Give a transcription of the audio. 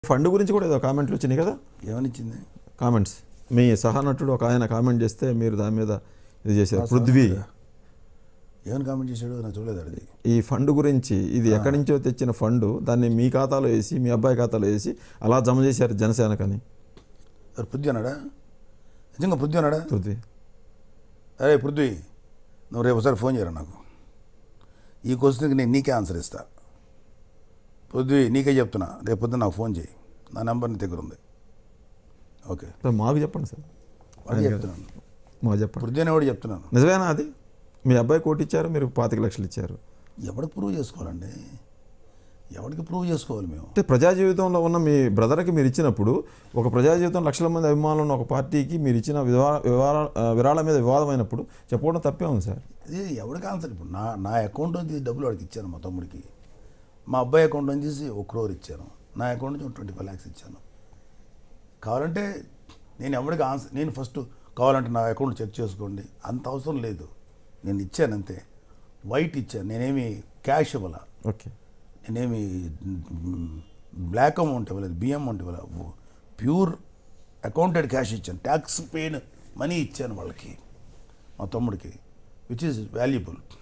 fund గురించి కూడా ఏదో కామెంట్లు వచ్చినాయి కదా ఏమనిచ్చింది కామెంట్స్ మీ సహనటుడు ఒక ఆయన కామెంట్ చేస్తే మీరు దాని మీద ఇది చేశారు పృథ్వీ ఏమని కామెంట్ చేశాడు నాకు చూడలేదు అది ఈ ఫండ్ గురించి ఇది ఎక్కడి నుంచో తెచ్చిన ఫండ్ దాన్ని మీ ఖాతాలో వేసి మీ అబ్బాయి ఖాతాలో వేసి అలా జమ చేశారు జనసేనకని ఎవరు పృథ్వీ అన్నాడా నిజంగా పృథ్వీ అన్నాడా పృథ్వీ అరే పృథ్వీ నువ్వు రేపు ఒకసారి ఫోన్ చేయరా నాకు ఈ క్వశ్చన్కి నేను నీకే ఆన్సర్ ఇస్తా పృథ్వీ నీకే చెప్తున్నా రేపు పొద్దున్న నాకు ఫోన్ చేయి నా నెంబర్ నీ దగ్గర ఉంది ఓకే సార్ మాకు చెప్పండి సార్ వాడు చెప్తున్నాను మాకు చెప్పండి పృథ్వీ అనేవాడు చెప్తున్నాను నిజమేనా అది మీ అబ్బాయి కోటి ఇచ్చారు మీరు పాతిక లక్షలు ఇచ్చారు ఎవరికి ప్రూవ్ చేసుకోవాలండి ఎవరికి ప్రూవ్ చేసుకోవాలి మేము అంటే ప్రజా జీవితంలో ఉన్న మీ బ్రదర్కి మీరు ఇచ్చినప్పుడు ఒక ప్రజా జీవితం లక్షల మంది అభిమానులు ఉన్న ఒక పార్టీకి మీరు ఇచ్చిన వివా వివరా విరాళం మీద వివాదమైనప్పుడు చెప్పుకోవడం తప్పే ఉంది సార్ ఇది ఎవరికి ఆన్సర్ ఇప్పుడు నా నా అకౌంట్ నుంచి డబ్బులు వాడికి ఇచ్చాను మా తమ్ముడికి మా అబ్బాయి అకౌంట్ నుంచి తీసి ఒక క్రోర్ ఇచ్చాను నా అకౌంట్ నుంచి ట్వంటీ ఫైవ్ ల్యాక్స్ ఇచ్చాను కావాలంటే నేను ఎవరికి ఆన్సర్ నేను ఫస్ట్ కావాలంటే నా అకౌంట్ చెక్ చేసుకోండి అంత అవసరం లేదు నేను ఇచ్చాను అంతే వైట్ ఇచ్చాను నేనేమి క్యాష్ ఇవ్వాల ఓకే నేనేమి బ్లాక్ అమౌంట్ ఇవ్వలేదు బియ్యం అమౌంట్ ఇవ్వలేదు ప్యూర్ అకౌంటెడ్ క్యాష్ ఇచ్చాను ట్యాక్స్ పెయిన్ మనీ ఇచ్చాను వాళ్ళకి మా తమ్ముడికి విచ్ ఈజ్ వాల్యుబుల్